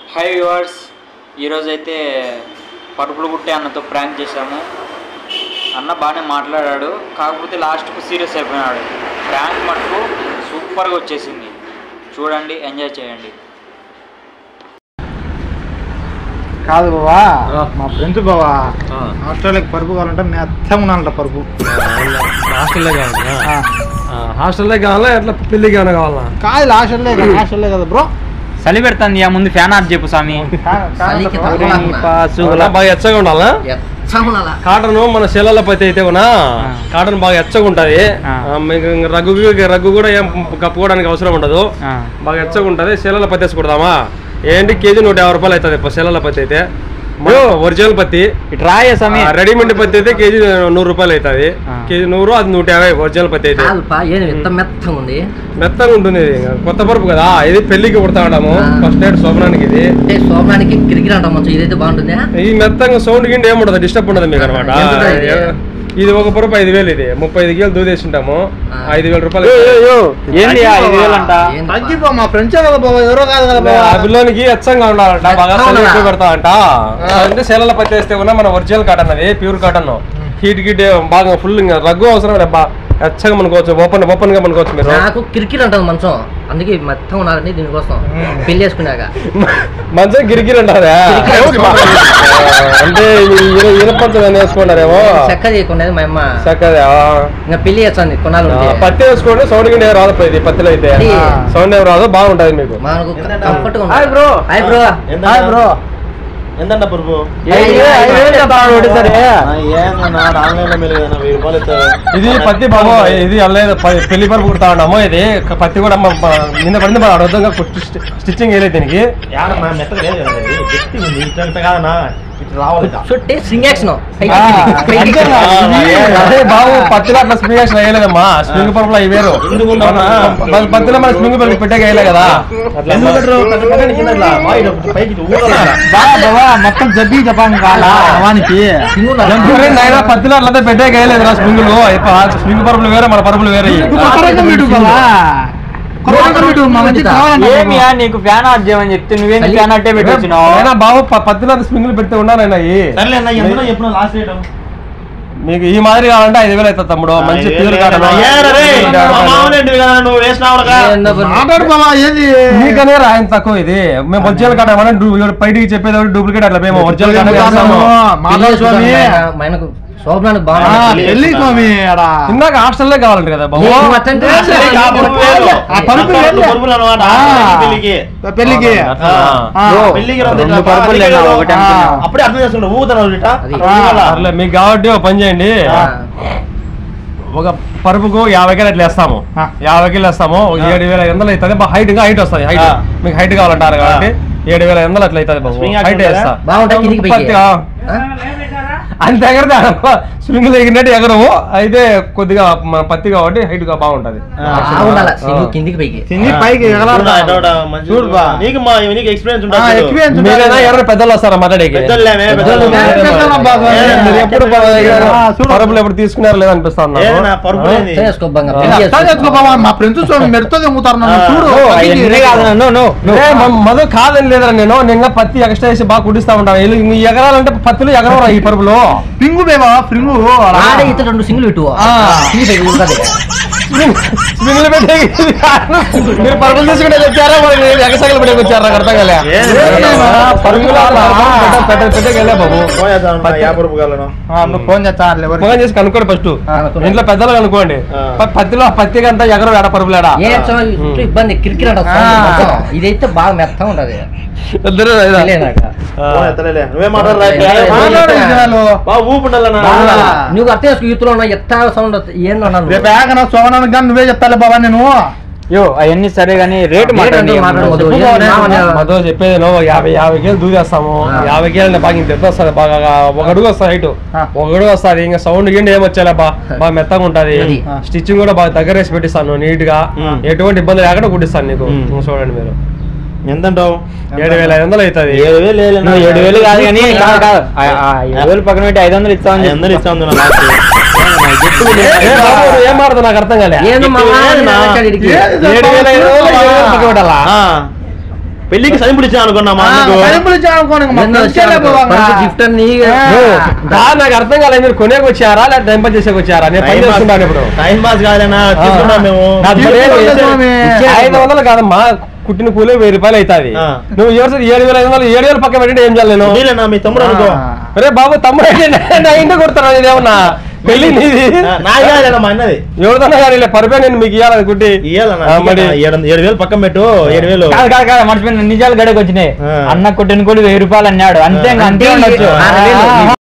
Hi viewers ఈరోజైతే పరుపులు పుట్టే అన్నతో ప్రాంక్ చేశాము అన్న బాగానే మాట్లాడాడు కాకపోతే లాస్ట్కు సీరియస్ అయిపోయినాడు ప్రాంక్ మటుకు సూపర్గా వచ్చేసింది చూడండి ఎంజాయ్ చేయండి కాదు బావా ఆ. మా ఫ్రెండ్స్ బావా ఆ. ఆస్ట్రేలియాకి పరుపు కావాలంటే మెత్తగా ఉండాలంట పరుపు హాస్టల్లో కావాలా ఆ. హాస్టల్లో కావాలా ఎట్లా పెళ్ళికి ఏమైనా కావాలా కాదు హాస్టల్లే కదా హాస్టల్లే కదా బ్రో చలి పెడుతుంది ఆ ముందు ఫ్యాన్ ఆఫ్ చెప్పు స్వామి చలికి తక్కువ అలా బాగా ఎచ్చగా ఉండాలా ఎచ్చగుండాలా కాటన్ మన శీలాల పత్తి అయితే కూడా కాటన్ బాగా ఎచ్చగా ఉంటుంది ఆ. మీకు ఇంక రగ్గు రగ్గు కూడా ఏం కప్పుకోవడానికి అవసరం ఉండదు బాగా ఎచ్చగా ఉంటుంది శీలాల పత్తి వేసి కుడదామా ఏంటి కేజీ నూట యాభై రూపాయలు అవుతుంది శీలాల పత్తి అయితే ఒరిజినల్ పత్తి ఇటు రాయే స్వామి ఆ, రెడీమేడ్ పత్తి అయితే కేజీ నూరు రూపాయలు అవుతుంది ఆ. కేజీ నూరు అది నూట యాభై ఒరిజినల్ పత్తి అయితే కాదుపా ఏది ఎంత మెత్తగా ఉంది మెత్తగా ఉంటుంది ఇది కొత్త పరుపు కదా ఇది పెళ్లికి కుడతా ఉన్నాము ఆ. ఫస్ట్ నైట్ శోభనానికి ఇది అంటే శోభనానికి కిరికిరి అంటాం మంచి ఇదైతే బాగుంటుందా ఈ మెత్తంగా సౌండ్ గిండి ఏముండదు డిస్టర్బ్ ఉండదు మీకు అనమాట ఎంత ఇది? ఇది ఒక పరుపు ఐదు వేలు ఇది ముప్పై ఐదు వేలు దూదేసి ఉంటాము ఆ. ఐదు వేల రూపాయలు ఏంది ఆ ఐదు వేలు అంట ఏంది తగ్గిపో మా ఫ్రెండ్సే కదా బాబా ఎవరో కాదు కదా ఆ బావా పిల్లోనికి ఎచ్చంగా ఉండాలంట బాగా ఎచ్చగా చలి ఉండాలా? ఎక్కువ పెడతా అంట అంటే సెలల పత్తి వేస్తే కూడా మన ఒరిజినల్ కాటన్ అది ప్యూర్ కాటన్ హీట్ గిట్ బాగా ఫుల్ ఇంకా రగ్గు అవసరం లేదు బా ఎచ్చగా మనకోవచ్చు ఓపెన్ ఓపెన్ గా మనకోవచ్చు మీరు నాకు కిరికిరి అంటుంది మంచం అందుకే మెత్తగా ఉండాలని దీనికోసం పెళ్లి చేసుకున్నాక మంచిగా గిరిగిరి ఉంటుందా అంటే ఇనపంచం అని వేసుకున్నారేమో చెక్క చేయకుండా మా అమ్మ చక్కగా ఇంకా పెళ్లి చేస్తుంది కొనాలి ఉంటే పత్తి వేసుకోండి సౌండ్ గిన్నె రాదు పోయింది పత్తిలో అయితే అది- సౌండ్ ఏం రాదు బాగుంటది మీకు మనకు కంఫర్ట్ గా hi bro. Hi bro hi bro ఎంతంట పరుపు ఏంది? ఐదు వేలు చెప్తాను ఒకటేసారి. ఏందన్నా ఆన్లైన్ లో మీరు ఏదైనా వెయ్యి రూపాయలు ఇస్తారు ఇది పత్తి బాబు ఇది అల్లలేదు ప- పెళ్లి పరుపు కుడతా ఉన్నాము ఇది క- పత్తి కూడా మ- మ- నిన్న పడింది మనం అర్థంగా స్టిచ్చింగ్ వేయలేదు దీనికి యాడన్నా మెత్తగా లేదు కదా ఇది గట్టి ఉంది ఇట్లా ఇట్లా కాదన్నా ఇట్లా రావాలి ఇట్లా. చుట్టే సింగ్ యాక్షన్ అంతేనా? అదే బాబు పత్తిలో అట్లా స్ప్రింగ్ యాక్షన్ వేయలేదమ్మా స్ప్రింగ్ పరుపులో అవి వేరు ఎందుకు ఉందమ్మా? మన పత్తిలో మన స్ప్రింగ్ పరుపు పెట్టే వేయలే కదా అట్లా ఎందుకు పెట్టరు? పెద్ద పక్కన కింద ఇట్లా బాయ్ ఇట్లా పైకి ఇట్లా ఊగాలి ఇట్లా. బాగా బావా మొత్తం జబ్బి చెప్పాను కాలా వానికి జంపురే నాయనా పత్తిలో అట్లా పెట్టే వేయలేదు రా స్ప్రింగులు స్ప్రింగ్ పరుపులు వేరే మన పరుపులు వేరే కొత్తగా మీటు బావా కొత్తగా మీటు మా మంచి కావాలంట ఏమియా నీకు ఫ్యాన్ ఆఫ్ చేయమని చెప్తే నువ్వేం చలి. ఫ్యాన్ అట్టే పెట్టొచ్చినావు అయినా బాబు ప- పత్తిలో స్ప్రింగులు పెడితే ఉన్నానైనా ఇవి. సర్లే అన్న ఎందులో చెప్పిన లాస్ట్ రేట్ మీకు ఈ మాదిరి కావాలంటే ఐదు వేలు అవుతుంది తమ్ముడు మంచి ప్యూర్ కాటన్ నువ్వు వేసినావుగా మాట్లాడు బావా ఏది మీకనే ఆయన తక్కువ ఇది మేము ఒరిజినల్ కాటన్ మనం బయటికి చెప్పేది డూప్లికేట్ అట్లా మేము ఒరిజినల్ కాటన్ చేస్తాము. వేస్తాము. మాధవ స్వామి మనకు శోభనానికి ఆ, బాగుంది పెళ్లి స్వామి ఆడ ఇందాక హాస్టల్లో కావాలంట కదా బాబు నీకు అట్టంటే ఆ పరుపు ఏంది? ఆ. పెళ్లికి పెళ్లికి అట్లా. ఆ. పెళ్లికి రెండు పరుపులు లేనా? ఒకటి అనుకున్నా. అప్పుడే అర్థం చేసుకుంటా ఊగుతున్నావు ఇట్లా అది. అట్లా ఊగాల. సర్లే మీకు కాబట్టి ఒక పని చేయండి ఆ. ఒక పరుపుకు యాభై కేలు అట్లా వేస్తాము ఆ. యాభై కేలు వేస్తాము ఒక ఏడు వేల ఐదు వందలు అవుతుంది బాగా హైట్ గా హైట్ వస్తుంది హైట్ ఆ. మీకు హైట్ కావాలంటారు కాబట్టి ఏడు వేల ఐదు వందలు అట్లా అవుతుంది బాబు Spring హైట్ action వేస్తా బాగుంటాయి కిందికి పైకి. పత్తి, ఆ. ఆ? అంత ఎగరదా స్ప్రింగ్ ఎగిరినట్టు ఎగరము అయితే కొద్దిగా మన పత్తి కాబట్టి హైట్ గా బాగుంటది బాగుండాల సింగు కిందికి పైకి తిని పైకి ఎగరాలి చూడు, ఇటు ఒకటి మంచి- చూడు బా. నీకు మా నీకు ఎక్స్పీరియన్స్ ఆ, ఉంటుంది చూడు. experience ఉంటుంది. మీరైనా ఎవరైనా పెద్దలు వస్తారా మాట్లాడేకి పెద్దోళ్ళేమే, పెద్దోళ్ళు పెద్దోళ్ళు. పెద్దోళ్ళు బాగా. ఏ, మీరు ఎప్పుడు ఆ, చూడు. పరుపులు ఎప్పుడు తీసుకున్నారో లేదనిపిస్తాను ఏ, నా పరుపు ఏంది? చేసుకో బంగా ఆ. పెళ్లి అట్లా చేసుకో బావా మా ఫ్రెండ్స్ స్వామి మెరుతో తెమ్ముతారు నన్ను ఆ. చూడు ఓ, పత్తికి. అవన్నీ కాదు నన్ను నువ్వు మధు కాదని లేదరా నేను నేను ఇంకా పత్తి ఎక్స్ట్రా వేసి బాగా కుడిస్తా ఉంటాను వీళ్ళు ఈ ఎగరాలంటే పత్తిలో ఎగరవరా ఈ పరుపులో పింగు బేవా పింగు ఆడే ఇతర రెండు సింగులు పెట్టు ఆ. కింది పైకి ఉడకది స్ప్రింగ్లు పెట్టే మీరు పరుపులు తీసుకుంటే వచ్చారా మరి ఎగసగలు పెట్టే వచ్చారా నాకు అర్థం కాలే ఏ, పరుగులు పెట్ట పెట్టగలే బాబు ఫోన్ చేస్తాను, నా యాభై రూపాయలు నువ్వు ఫోన్ చేస్తాను ఎవరికి మగం చేసి కనుక్కోండి ఫస్ట్ కనుక్కోండి. ఇంట్లో పెద్దలు కనుక్కోండి ఆ. ప- పత్తిలో పత్తికి అంతా ఎగరు ఎడ పరుపులేడా ఏ చో- ఇట్లా ఇబ్బంది కిరికిరి అంట ఆ. ఇదైతే బాగా మెత్తగా ఉంటది ఇద్దరు ఇదా. తెలియనాక ఆ. ఫోన్ ఎత్తలేలే నువ్వే మాట్లాడరా మాట్లాడు విషయాలు. బాగా ఊపు ఉండాలన్నా ఆ. నువ్వు అర్థం చేసుకో యూత్ లో ఉన్న ఎత్త సౌండ్ ఏందన్నా రేపు ఏకనా సోమనానికి కానీ నువ్వే చెప్తాలే బాబా నేను యో అవన్నీ సరే కానీ రేటు రేట్ అంటే మాట్లాడకూడదు. మాట్లాడు చెప్పు బావ, నేను- నేను- మధు చెప్పేది నువ్వు యాభై యాభై కేలు దూదేస్తాము ఆ. యాభై కేలు బాగా ఇంత ఎత్తు వస్తుంది బాగా ఒక అడుగు వస్తుంది హైట్ ఆ. ఒక అడుగు వస్తుంది ఇంకా సౌండ్ గిండి ఏం వచ్చేలా బా బాగా మెత్తగా ఉంటది అది. స్టిచ్చింగ్ కూడా బాగా దగ్గర వేసి పెట్టిస్తాను నీట్ గా ఉమ్. ఎటువంటి ఇబ్బంది లేకుండా కుట్టిస్తాను నీకు ఉమ్. ఉమ్, చూడండి మీరు ఎంతంటావు ఏడు వేల ఐదు వందలు అవుతుంది ఏడు వేలు వేలు నువ్వు ఏడు వేలు కాదు కానీ కాదు కాదు ఆ, ఆ ఏడు వేలు పక్కన పెట్టి ఐదు వందలు ఇస్తామని అందరు ఇస్తా ఉంది నా లాస్ట్ ఏ బాబు, నువ్వు ఏం మాడుతున్నావు నాకు అర్థం కాలే ఏందో మా చెప్పు, వాడు ఏంది నా? నరకాడు ఈడికి. ఏది ఏడు వేల ఐదు వందలు ఏడు వేలు పక్కన పెట్టాలా? పెళ్లికి సైంపుల్ ఇచ్చాను అనుకున్నా మా అన్నకు. కడుపులు ఇచ్చామనుకోండి మా ఏందో ఫ్రెండ్సే లేకపోగా. గిఫ్ట్ అని దా, నాకు అర్థం కాలేదు మీరు కొనేకి వచ్చారా లేదా టైం పాస్ చేసేకి వచ్చారా నేను పని టైం పాస్- చేసుకుంటాను ఇప్పుడు టైం పాస్ కాదన్నా తీసుకున్నాం మేము నా తీసుకోండి బర్త్డే స్వామి. ఐదు వందలు కాదమ్మా కుట్టిన కూలి వెయ్యి రూపాయలు అవుతుంది ఆ. నువ్వు ఎవరు ఏడు వేల ఐదు వందలు ఏడు వేలు పక్క పెట్టి ఏం చేయాలి నేను వదిలేనా మీ తమ్ముడు అనుకో ఆ. అరే బాబు తమ్ముడు అయితే నా- నా ఇంటి కొడతాను ఇదేమన్నా పెళ్లి నీది ఆ, నాది కాదులేనా మా అన్నది ఎవరిదన్నా కానీ పరిపే నేను మీకు ఇవ్వాలి కుట్టి ఇయ్యాలన్నా ఆ, మరి ఏడు ఏడు వేలు పక్కన పెట్టు ఏడు వేలు కాదు కాదు కాదు మర్చిపోయిన నిజాలు గడకి వచ్చినాయి ఆ. అన్న కొట్టిన కూడా వెయ్యి రూపాయలు అన్నాడు అంతే ఇంకా అంతే అంతే, ఉండొచ్చు ఆరు వేలు. ఆ.